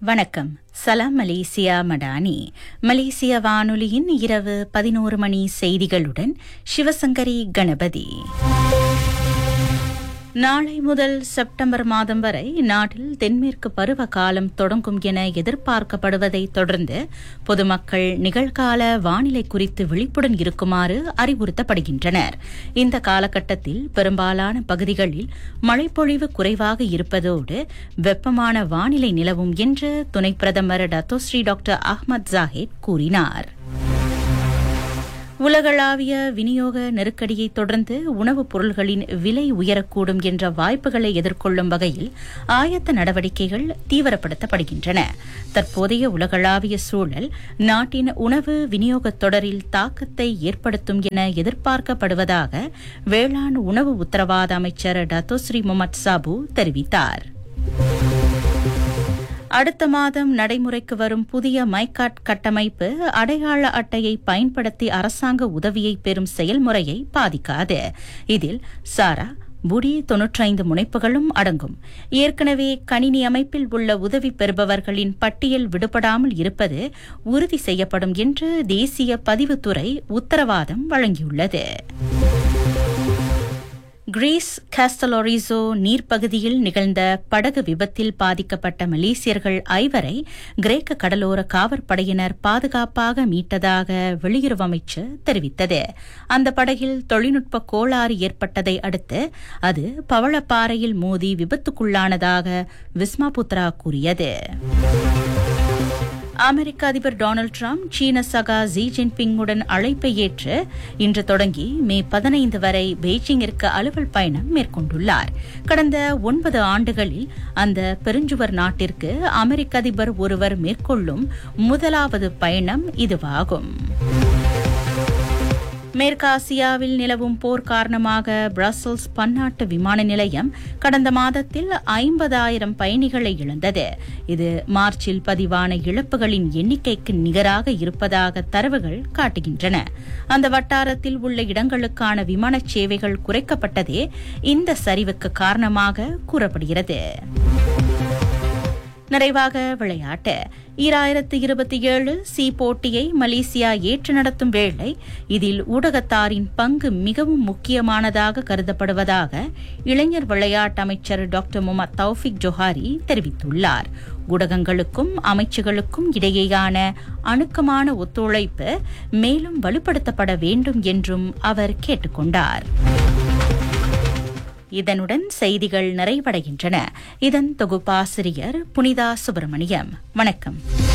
வணக்கம் சலாம் மலேசியா மடானி மலேசிய வானொலியின் இரவு பதினோரு மணி செய்திகளுடன் சிவசங்கரி கணபதி நாளை முதல் செப்டம்பர் மாதம் வரை நாட்டில் தென்மேற்கு பருவ காலம் தொடங்கும் என எதிர்பார்க்கப்படுவதை தொடர்ந்து பொதுமக்கள் நிகழ்கால வானிலை குறித்து விழிப்புடன் இருக்குமாறு அறிவுறுத்தப்படுகின்றனர் இந்த காலகட்டத்தில் பெரும்பாலான பகுதிகளில் மழைப்பொழிவு குறைவாக இருப்பதோடு வெப்பமான வானிலை நிலவும் என்று துணை பிரதமர் டத்தோஸ்ரீ டாக்டர் அஹ்மத் ஜாஹித் கூறினார் உலகளாவிய விநியோக நெருக்கடியை தொடர்ந்து உணவுப் பொருள்களின் விலை உயரக்கூடும் என்ற வாய்ப்புகளை எதிர்கொள்ளும் வகையில் ஆயத்த நடவடிக்கைகள் தீவிரப்படுத்தப்படுகின்றன தற்போதைய உலகளாவிய சூழல் நாட்டின் உணவு விநியோகத் தொடரில் தாக்கத்தை ஏற்படுத்தும் என எதிர்பார்க்கப்படுவதாக வேளாண் உணவு உத்தரவாத அமைச்சர் டத்தோஸ்ரீ முகமது சாபு தெரிவித்தார் அடுத்த மாதம் நடைமுறைக்கு வரும் புதிய மைகாட் கட்டமைப்பு அடையாள அட்டையை பயன்படுத்தி அரசாங்க உதவியை பெறும் செயல்முறையை பாதிக்காது இதில் சாரா புடி தொன்னூற்றைந்து முனைப்புகளும் அடங்கும் ஏற்கனவே கணினி அமைப்பில் உள்ள உதவி பெறுபவர்களின் பட்டியல் விடுபடாமல் இருப்பது உறுதி செய்யப்படும் என்று தேசிய பதிவுத்துறை உத்தரவாதம் வழங்கியுள்ளது கிரீஸ் காஸ்டலோரிசோ நீர்ப்பகுதியில் நிகழ்ந்த படகு விபத்தில் பாதிக்கப்பட்ட மலேசியர்கள் ஐவரை கிரேக்க கடலோர காவற்படையினர் பாதுகாப்பாக மீட்டதாக வெளியுறவு அமைச்சு தெரிவித்தது அந்த படகில் தொழில்நுட்ப கோளாறு ஏற்பட்டதை அடுத்து அது பவளப்பாறையில் மோதி விபத்துக்குள்ளானதாக விஸ்மாபுத்ரா கூறியது அமெரிக்க அதிபர் டொனால்டு டிரம்ப் சீன சகா ஜி ஜின்பிங்குடன் அழைப்பை ஏற்று இன்று தொடங்கி மே பதினைந்து வரை பெய்ஜிங்கிற்கு அலுவல் பயணம் மேற்கொண்டுள்ளார் கடந்த ஒன்பது ஆண்டுகளில் அந்த பெருஞ்சுவர் நாட்டிற்கு அமெரிக்க அதிபர் ஒருவர் மேற்கொள்ளும் முதலாவது பயணம் இதுவாகும் மேற்காசியாவில் நிலவும் போர் காரணமாக பிரசல்ஸ் பன்னாட்டு விமான நிலையம் கடந்த மாதத்தில் ஐம்பதாயிரம் பயணிகளை இழந்தது இது மார்ச்சில் பதிவான இழப்புகளின் எண்ணிக்கைக்கு நிகராக இருப்பதாக தரவுகள் காட்டுகின்றன அந்த வட்டாரத்தில் உள்ள இடங்களுக்கான விமான சேவைகள் குறைக்கப்பட்டதே இந்த சரிவுக்கு காரணமாக கூறப்படுகிறது நிறைவாக விளையாட்டு ஈராயிரத்து இருபத்தி ஏழு சி போட்டியை மலேசியா ஏற்று நடத்தும் வேளை இதில் ஊடகத்தாரின் பங்கு மிகவும் முக்கியமானதாக கருதப்படுவதாக இளைஞர் விளையாட்டு அமைச்சர் டாக்டர் முகமது தௌஃபிக் ஜொஹாரி தெரிவித்துள்ளார் ஊடகங்களுக்கும் அமைச்சுகளுக்கும் இடையேயான அணுக்கமான ஒத்துழைப்பு மேலும் வலுப்படுத்தப்பட வேண்டும் என்றும் அவர் கேட்டுக் கொண்டார் இதனுடன் செய்திகள் நிறைவடைகின்றன இதன் தொகுப்பாசிரியர் புனிதா சுப்பிரமணியம் வணக்கம்